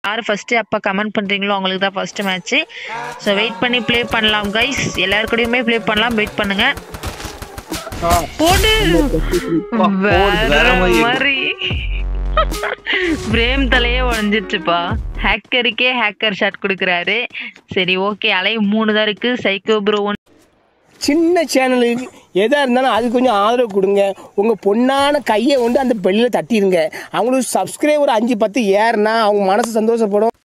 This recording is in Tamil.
யார் ஃபஸ்ட்டு அப்போ கமெண்ட் பண்ணுறீங்களோ அவங்களுக்கு தான் ஃபஸ்ட்டு மேட்ச்சு ஸோ வெயிட் பண்ணி ப்ளே பண்ணலாம் கைஸ் எல்லாரு கூடயுமே ப்ளே பண்ணலாம் வெயிட் பண்ணுங்க போடு வேற மாதிரி பிரேம் தலையே உடஞ்சிருச்சுப்பா ஹேக்கருக்கே ஹேக்கர் ஷாட் கொடுக்குறாரு சரி ஓகே அலை மூணு தான் இருக்கு சைக்கோ ப்ரோ ஒன் சின்ன சேனலுக்கு எதாக இருந்தாலும் அது கொஞ்சம் ஆதரவு கொடுங்க உங்கள் பொண்ணான கையை கொண்டு அந்த பெல்லில் தட்டிடுங்க அவங்களுக்கு சப்ஸ்கிரைபர் அஞ்சு பத்து ஏறுனா அவங்க மனசு சந்தோஷப்படும்